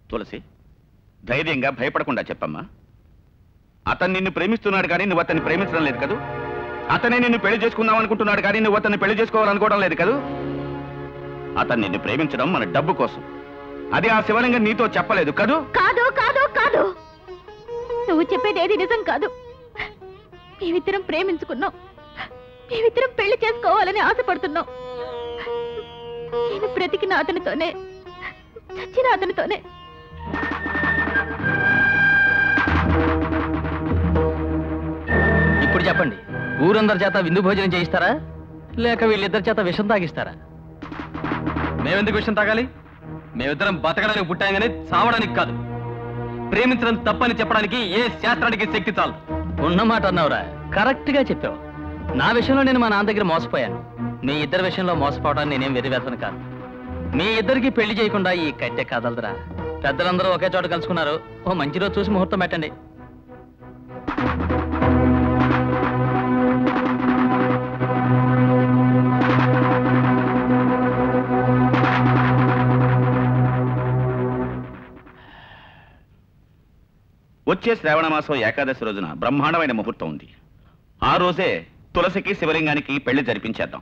తులసి ధైర్యంగా భయపడకుండా చెప్పమ్మా అతను నిన్ను ప్రేమిస్తున్నాడు కానీ నువ్వు అతన్ని ప్రేమించడం లేదు కదూ అతనే నిన్ను పెళ్లి చేసుకుందాం అనుకుంటున్నాడు కానీ నువ్వు అతన్ని పెళ్లి చేసుకోవాలనుకోవడం లేదు కదూ అతను నిన్ను ప్రేమించడం మన డబ్బు కోసం అది ఆ శివలింగం నీతో చెప్పలేదు కదూ కాదు కాదు కాదు నువ్వు చెప్పేది ఏది నిజం కాదు మేమిద్దరం ప్రేమించుకున్నాం మేమిద్దరం పెళ్లి చేసుకోవాలని ఆశపడుతున్నాం నేను బ్రతికిన అతనితోనే చచ్చిన అతనితోనే ఇప్పుడు చెప్పండి ఊరందరి చేత విందు భోజనం చేయిస్తారా లేక వీళ్ళిద్దరి చేత విషం తాగిస్తారా మేమెందుకు విషయం తాగాలి మేమిద్దరం బతకడానికి పుట్టాం కానీ చావడానికి కాదు ప్రేమించడం తప్పని చెప్పడానికి ఏ శాస్త్రానికి శక్తి చాలు ఉన్నమాట అన్నావురా కరెక్ట్ గా చెప్పావు నా విషయంలో నేను మా నాన్న దగ్గర మోసపోయాను మీ ఇద్దరి విషయంలో మోసపోవడానికి నేనేం వెరివేతను కాదు మీ ఇద్దరికి పెళ్లి చేయకుండా ఈ కట్టె కదలదురా పెద్దలందరూ ఒకే చోట కలుసుకున్నారు ఓ మంచి రోజు చూసి ముహూర్తం పెట్టండి వచ్చే శ్రావణ మాసం ఏకాదశి రోజున బ్రహ్మాండమైన ముహూర్తం ఉంది ఆ రోజే తులసికి శివలింగానికి పెళ్లి జరిపించేద్దాం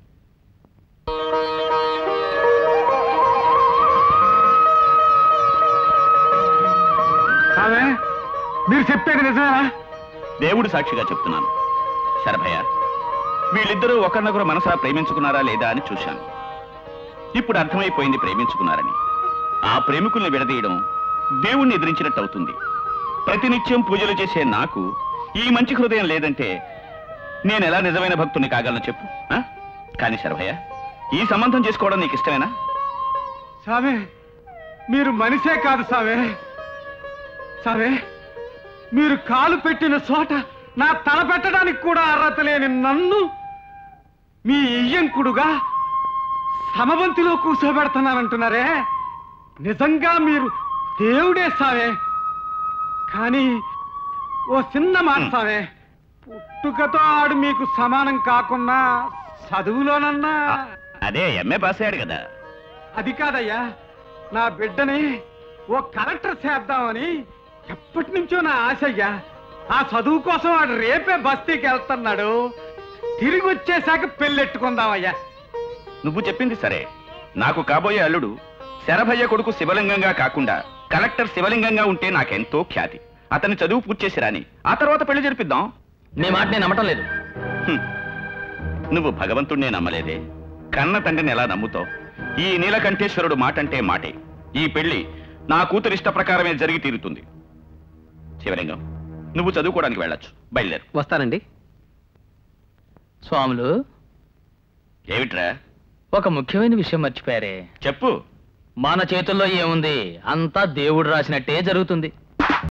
ఆమె మీరు చెప్పేది నిజమేనా దేవుడు సాక్షిగా చెప్తున్నాను శరభయ్య వీళ్ళిద్దరూ ఒకరినొకరు మనసా ప్రేమించుకున్నారా లేదా అని చూశాను ఇప్పుడు అర్థమైపోయింది ప్రేమించుకున్నారని ఆ ప్రేమికుల్ని విడదీయడం దేవుణ్ణి ఎదిరించినట్టు అవుతుంది ప్రతినిత్యం పూజలు చేసే నాకు ఈ మంచి హృదయం లేదంటే నేను ఎలా నిజమైన భక్తుని కాగలను చెప్పు ఆ? కానీ శరభయ్య ఈ సంబంధం చేసుకోవడం నీకు ఇష్టమేనా సామే మీరు మనిషే కాదు సామే సామే మీరు కాలు పెట్టిన చోట నా తల పెట్టడానికి కూడా అర్హత లేని నన్ను మీ ఇయ్యంకుడుగా సమవంతిలో కూర్చోబెడుతున్నానంటున్నారే నిజంగా మీరు దేవుడే సావే కానీ ఓ చిన్న మాట సావే పుట్టుకతో ఆడు మీకు సమానం కాకుండా చదువులోనన్నా అదే ఎంఏ పాస్ అయ్యాడు కదా అది కాదయ్యా నా బిడ్డని ఓ కలెక్టర్ చేద్దామని ఎప్పటి నుంచో నా ఆశ అయ్యా ఆ చదువు కోసం వాడు రేపే బస్తీకి వెళ్తున్నాడు తిరిగి వచ్చేశాక పెళ్ళెట్టుకుందామయ్యా నువ్వు చెప్పింది సరే నాకు కాబోయే అల్లుడు శరభయ్య కొడుకు శివలింగంగా కాకుండా కలెక్టర్ శివలింగంగా ఉంటే నాకెంతో ఖ్యాతి అతని చదువు పూర్తి చేసి రాని ఆ తర్వాత పెళ్లి జరిపిద్దాం మీ మాట నేను నమ్మటం లేదు హ్మ్. నువ్వు భగవంతుణ్ణే నమ్మలేదే కన్న తండ్రిని ఎలా నమ్ముతావు ఈ నీలకంఠేశ్వరుడు మాటంటే మాటే ఈ పెళ్లి నా కూతురు ఇష్ట ప్రకారమే జరిగి తీరుతుంది శివలింగం నువ్వు చదువుకోవడానికి వెళ్ళొచ్చు బయలుదేరు వస్తానండి స్వాములు ఏమిట్రా ఒక ముఖ్యమైన విషయం మర్చిపోయారే చెప్పు మన చేతుల్లో ఏముంది అంతా దేవుడు రాసినట్టే జరుగుతుంది